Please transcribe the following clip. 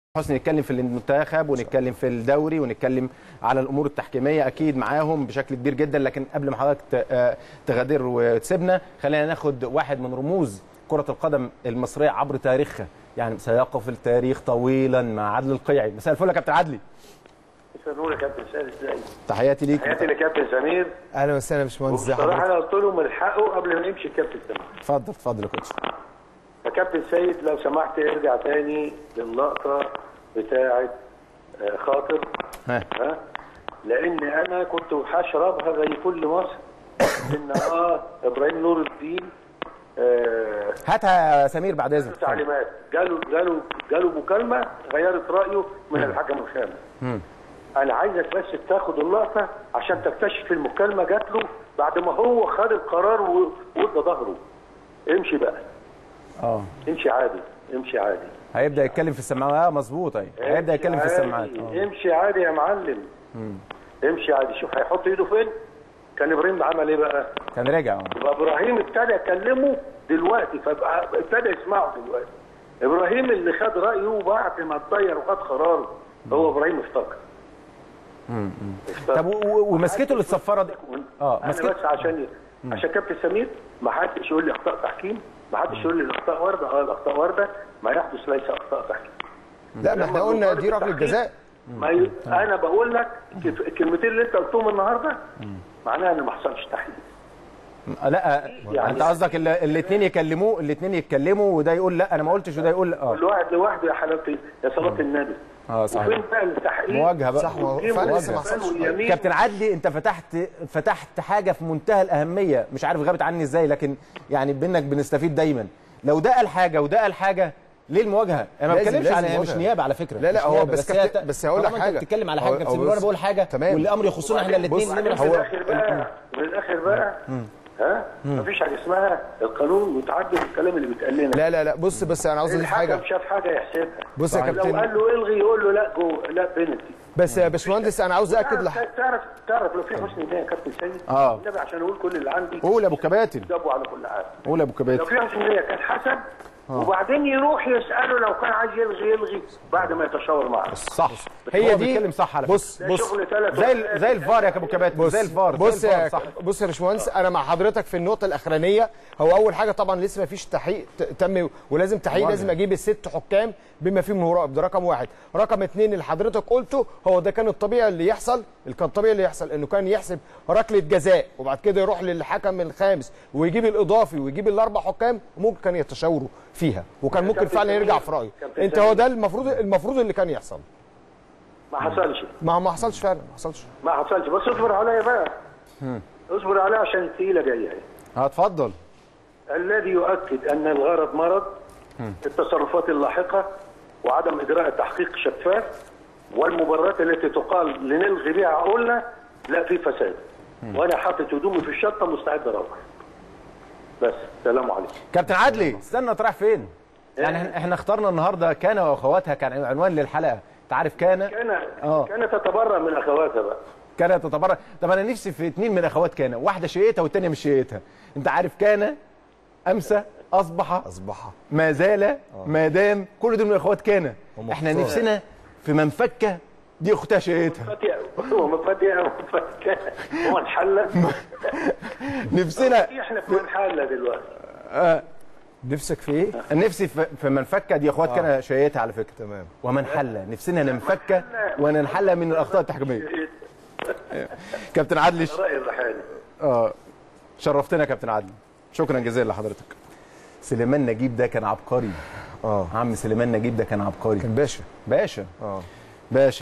حسني نتكلم في المنتخب ونتكلم في الدوري ونتكلم على الامور التحكيميه اكيد معاهم بشكل كبير جدا لكن قبل ما حضرتك ت- آه، تغادر وتسيبنا خلينا ناخد واحد من رموز كره القدم المصريه عبر تاريخها يعني سيقف التاريخ طويلا مع عدلي القيعي مساء الفل يا كابتن عدلي مساء النور يا كابتن سامي ازاي؟ تحياتي ليك حياتي لكابتن سمير اهلا وسهلا يا باشمهندس ازي وبصراحه حضرتك انا قلت له من حقه قبل ما يمشي الكابتن سمير اتفضل اتفضل يا كوتش يا كابتن سيد لو سمحت ارجع تاني للقطه بتاعه آه، خاطر ها ها لان انا كنت هشربها زي كل مصر ان اه ابراهيم نور الدين آه هاتها يا سمير بعد اذنك اتفضل. تعليمات جاله جاله جاله مكالمه غيرت رايه من الحكم الخامس انا عايزك بس تاخد اللقطه عشان تكتشف المكالمه جات له بعد ما هو خد القرار و- وادى ظهره امشي بقى اه امشي عادي امشي عادي هيبدا يتكلم في السماعات اه مظبوط ايوه هيبدا يتكلم في امشي السماعات عادي. اه امشي عادي يا معلم امشي عادي شوف هيحط ايده فين كان ابراهيم عمل ايه بقى كان راجع اه يبقى ابراهيم ابتدى يكلمه دلوقتي فبقى ابتدى يسمعه دلوقتي ابراهيم اللي خد رايه بعد ما اتغير وخد قراره هو ابراهيم افتكر افتكر. طب و- و- ومسكته اللي اتصفرت اه انا مسكته بس عشان عشان كابتن سمير ما حدش يقول لي اخطاء تحكيم ما حدش يقول لي الاخطاء وارده اه الاخطاء وارده ما يحدث ليس اخطاء تحكيم لا ما احنا لما قلنا بنقارن دي ركله التحكيم، جزاء ما ي... انا بقول لك الكف- الكلمتين اللي انت قلتهم النهارده معناها ان ما حصلش تحكيم لا يعني- انت قصدك الاثنين يكلموه الاثنين يتكلموا وده يقول لا انا ما قلتش وده يقول اه كل واحد لوحده يا حلاوتي يا صلاه النبي اه صحيح وفين بقى التحقيق مواجهه بقى صح، ما هو والجيم فعلا لسه ما والشمال حصلش. واليمين. كابتن عدلي انت فتحت فتحت حاجه في منتهى الاهميه مش عارف غابت عني ازاي لكن يعني بينك بنستفيد دايما لو ده قال حاجه وده قال حاجه ليه المواجهه؟ انا ما لازم- بتكلمش لازم على هي مش مواجهة. نيابه على فكره لا، لا، مش هو نيابة، بس هي كابتن- ت- بس هقول لك طالما انت حاجة. بتتكلم على هو- حاجه هو كابتن سمير وانا بص- بقول حاجه تمام. واللي امر يخصنا احنا الاثنين وبعدين في الاخر بقى في الاخر بقى ها مفيش حاجه اسمها القانون متعدد الكلام اللي بيتقال لنا لا لا لا بص بس انا عاوز اقول لك حاجه الحكم شاف حاجه يحسبها بص يا لو كابتن قال له الغي يقول له لا جو لا بينالتي بس يا باشمهندس انا عاوز اكد لح... تعرف تعرف تعرف لو في حسن نيه يا كابتن سيد آه. النبي عشان اقول كل اللي عندي قول يا ابو كباتن جابوا على كل حاجه قول يا ابو لو كباتن في حسن نيه كان حسب وبعدين يروح يساله لو كان عايز يلغي يلغي بعد ما يتشاور معاه صح هي هو دي بيتكلم صح على فكره بص ده بص شغل ثلاث زي ال- زي الفار يا ابو كباتن بص زي الفار بص زي الفار يا صح بص يا باشمهندس انا مع حضرتك في النقطه الاخرانيه هو اول حاجه طبعا لسه ما فيش تحقيق ت- تم ولازم تحقيق مواجهة. لازم اجيب الست حكام بما فيهم المراقب ده رقم واحد رقم اثنين اللي حضرتك قلته هو ده كان الطبيعي اللي يحصل اللي كان الطبيعي اللي يحصل انه كان يحسب ركله جزاء وبعد كده يروح للحكم الخامس ويجيب الاضافي ويجيب الاربع حكام وممكن كان يتشاوروا فيها وكان ممكن كابتن فعلا يرجع سمير، في رايه كابتن انت سمير. هو ده المفروض المفروض اللي كان يحصل ما حصلش ما ما حصلش فعلا ما حصلش ما حصلش بس اصبر عليا بقى اصبر عليا عشان الثقيله جايه اهي اه اتفضل الذي يؤكد ان الغرض مرض التصرفات اللاحقه وعدم اجراء تحقيق شفاف والمبررات التي تقال لنلغي بها عقولنا لا في فساد وانا حاطط هدومي في الشنطه مستعد اروح بس سلام عليكم كابتن عدلي استنى انت رايح فين؟ يعني احنا- احنا اخترنا النهارده كان واخواتها كان عنوان للحلقه انت عارف كان كان آه. كانت تتبرأ من اخواتها بقى كانت تتبرع طب انا نفسي في اتنين من اخوات كان واحده شقيتها والتانيه مش شقيتها انت عارف كان امسى اصبح اصبح ما زال ما دام كل دول من اخوات كان هم احنا اختصار. نفسنا في منفكه دي اختها شقيتها فاتيه هو مفاتيح مفاتيح هو انحل نفسنا احنا في منحله دلوقتي نفسك في ايه؟ نفسي في في منفكه دي اخوات كان شقيتها على فكره تمام ومن حل نفسنا ننفك وننحل من الاخطاء التحكيميه كابتن عدلي راي الرحالي اه شرفتنا يا كابتن عدلي شكرا جزيلا لحضرتك سليمان نجيب ده كان عبقري اه عم سليمان نجيب ده كان عبقري كان باشا باشا اه باشا